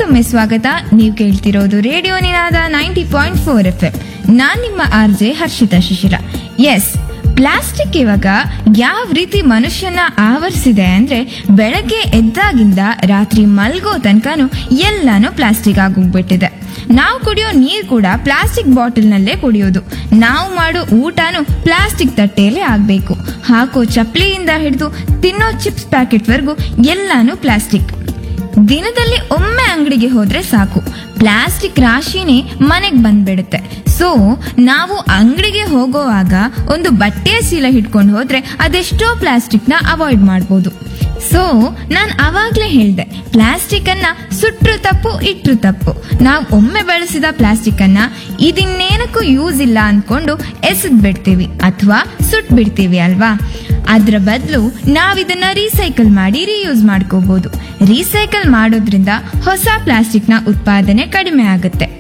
ಮತ್ತೊಮ್ಮೆ ಸ್ವಾಗತ ನೀವು ಕೇಳ್ತಿರೋದು radio Ninada ninety point four F M ನಾನ್ ನಿಮ್ಮ R J Harshita Shishira S plastic ಇವಾಗ ಯಾವ ರೀತಿ ಮನುಷ್ಯನ ಆವರಿಸಿದೆ ಅಂದ್ರೆ ಬೆಳಗ್ಗೆ ಎದ್ದಾಗಿಂದ ರಾತ್ರಿ ಮಲ್ಗೋ ತನಕನು ಎಲ್ಲಾನು ಪ್ಲಾಸ್ಟಿಕ್ ಆಗೋಗ್ಬಿಟ್ಟಿದೆ ನಾವು ಕುಡಿಯೋ ನೀರು ಕೂಡ ಪ್ಲಾಸ್ಟಿಕ್ ಬಾಟಲ್ನಲ್ಲೇ ಕುಡಿಯೋದು ನಾವು ಮಾಡೋ ಊಟನೂ ಪ್ಲಾಸ್ಟಿಕ್ ತಟ್ಟೆಯಲ್ಲೇ ಆಗಬೇಕು ಹಾಕೋ ಚಪ್ಪಲಿಯಿಂದ ಹಿಡಿದು ತಿನ್ನೋ ಚಿಪ್ಸ್ ಪ್ಯಾಕೆಟ್ವರೆಗೂ ಎಲ್ಲಾನು ಪ್ಲಾಸ್ಟಿಕ್ ದಿನದಲ್ಲಿ ಒಮ್ಮೆ ಅಂಗಡಿಗೆ ಹೋದ್ರೆ ಸಾಕು ಪ್ಲಾಸ್ಟಿಕ್ ರಾಶಿನೇ ಮನೆಗೆ ಬಂದ್ಬಿಡುತ್ತೆ ಸೊ ನಾವು ಅಂಗಡಿಗೆ ಹೋಗೋವಾಗ ಒಂದು ಬಟ್ಟೆಯ ಚೀಲ ಹಿಡ್ಕೊಂಡು ಹೋದ್ರೆ ಅದೆಷ್ಟೋ ಪ್ಲಾಸ್ಟಿಕ್ನ ಅವಾಯ್ಡ್ ಮಾಡ್ಬೋದು ಸೊ ನಾನು ಅವಾಗ್ಲೇ ಹೇಳ್ದೆ ಪ್ಲಾಸ್ಟಿಕ್ ಅನ್ನ ಸುಟ್ರು ತಪ್ಪು ಇಟ್ರು ತಪ್ಪು ನಾವು ಒಮ್ಮೆ ಬಳಸಿದ ಪ್ಲಾಸ್ಟಿಕ್ ಅನ್ನ ಇದಿನ್ನೇನಕ್ಕೂ ಯೂಸ್ ಇಲ್ಲ ಅನ್ಕೊಂಡು ಎಸೆದ್ ಬಿಡ್ತೀವಿ ಅಥವಾ ಸುಟ್ ಬಿಡ್ತೀವಿ ಅಲ್ವಾ ಅದ್ರ ಬದಲು ನಾವಿದನ್ನ ರೀಸೈಕಲ್ ಮಾಡಿ ರೀಯೂಸ್ ಮಾಡ್ಕೋಬಹುದು ರೀಸೈಕಲ್ ಮಾಡೋದ್ರಿಂದ ಹೊಸ ಪ್ಲಾಸ್ಟಿಕ್ನ ಉತ್ಪಾದನೆ ಕಡಿಮೆ ಆಗುತ್ತೆ